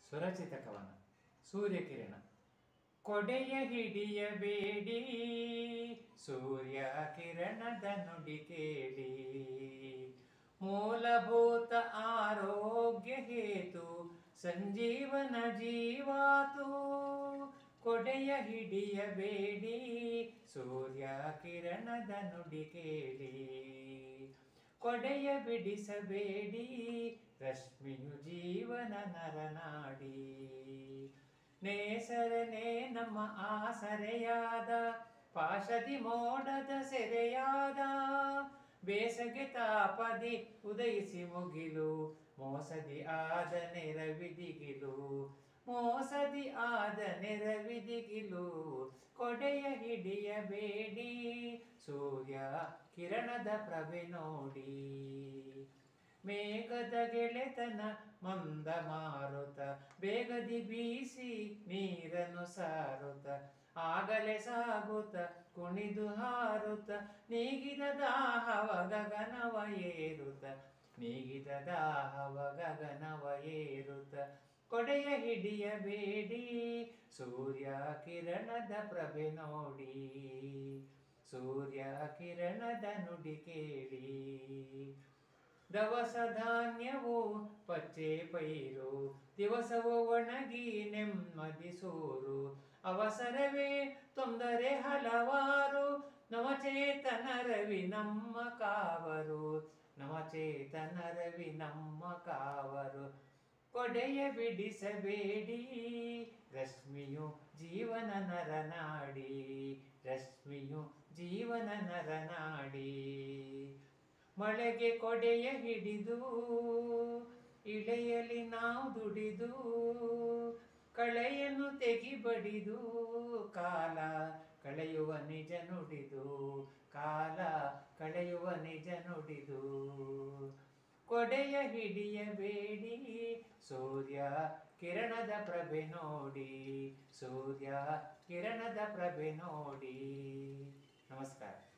ಸ್ವರಚಿತ ಕವನ ಸೂರ್ಯಕಿರಣ ಕೊಡೆಯ ಹಿಡಿಯಬೇಡಿ ಸೂರ್ಯ ಕಿರಣದ ನುಡಿ ಕೇಳಿ ಮೂಲಭೂತ ಆರೋಗ್ಯ ಹೇತು ಸಂಜೀವನ ಜೀವಾತು ಕೊಡೆಯ ಹಿಡಿಯಬೇಡಿ ಸೂರ್ಯ ಕಿರಣದ ನುಡಿ ಕೇಳಿ ಕೊಡೆಯ ಬಿಡಿಸಬೇಡಿ ರಶ್ಮಿಯು ಜೀವನ ನರನಾಡಿ ನೇಸರನೇ ನಮ್ಮ ಆಸರೆಯಾದ ಪಾಶದಿ ಮೋಡದ ಸೆರೆಯಾದ ಬೇಸಗೆ ತಾಪದಿ ಉದಯಿಸಿ ಮುಗಿಲು ಮೋಸದಿ ಆದ ನೆರವಿದಿಗಿಲು ಮೋಸದಿ ಆದ ನೆರವಿದಿಗಿಲು ಕೊಡೆಯ ಹಿಡಿಯಬೇಡಿ ಸೂರ್ಯ ಕಿರಣದ ಪ್ರಭೆ ನೋಡಿ ಮೇಘದ ಗೆಳೆತನ ಮಂದ ಮಾರುತ ಬೇಗದಿ ಬೀಸಿ ನೀರನ್ನು ಸಾರುತ್ತ ಆಗಲೇ ಸಾಗುತ್ತ ಕುಣಿದು ಹಾರುತ್ತ ನೀಗಿದ ದಾಹವ ಗಗನವ ಏರುತ್ತ ನೀಗಿದ ದಾಹವ ಗಗನವ ಏರುತ್ತ ಕೊಡೆಯ ಹಿಡಿಯಬೇಡಿ ಸೂರ್ಯ ಕಿರಣದ ಪ್ರಭೆ ನೋಡಿ ಸೂರ್ಯ ಕಿರಣದ ನುಡಿ ಕೇಳಿ ದವಸ ಧಾನ್ಯವು ಪಚ್ಚೆ ಪೈರು ದಿವಸವು ಒಣಗಿ ನೆಮ್ಮದಿ ಸೂರು ಅವಸರವೇ ತೊಂದರೆ ಹಲವಾರು ನವಚೇತನ ರವಿ ನಮ್ಮ ಕಾವರು ನವಚೇತನ ರವಿ ನಮ್ಮ ಕಾವರು ಕೊಡೆಯ ಬಿಡಿಸಬೇಡಿ ರಶ್ಮಿಯು ಜೀವನ ನರನಾಡಿ ರಶ್ಮಿಯು ಜೀವನ ನರನಾಡಿ ಮಳೆಗೆ ಕೊಡೆಯ ಹಿಡಿದು ಇಳೆಯಲಿ ನಾವು ದುಡಿದು ಕಳೆಯನ್ನು ತೆಗಿಬಡಿದು ಕಾಲ ಕಳೆಯುವ ನಿಜ ನುಡಿದು ಕಾಲ ಕಳೆಯುವ ನಿಜ ನುಡಿದು ಕೊಡೆಯ ಹಿಡಿಯಬೇಡಿ ಸೂರ್ಯ ಕಿರಣದ ಪ್ರಭೆ ನೋಡಿ ಸೂರ್ಯ ಕಿರಣದ ಪ್ರಭೆ ನೋಡಿ ನಮಸ್ಕಾರ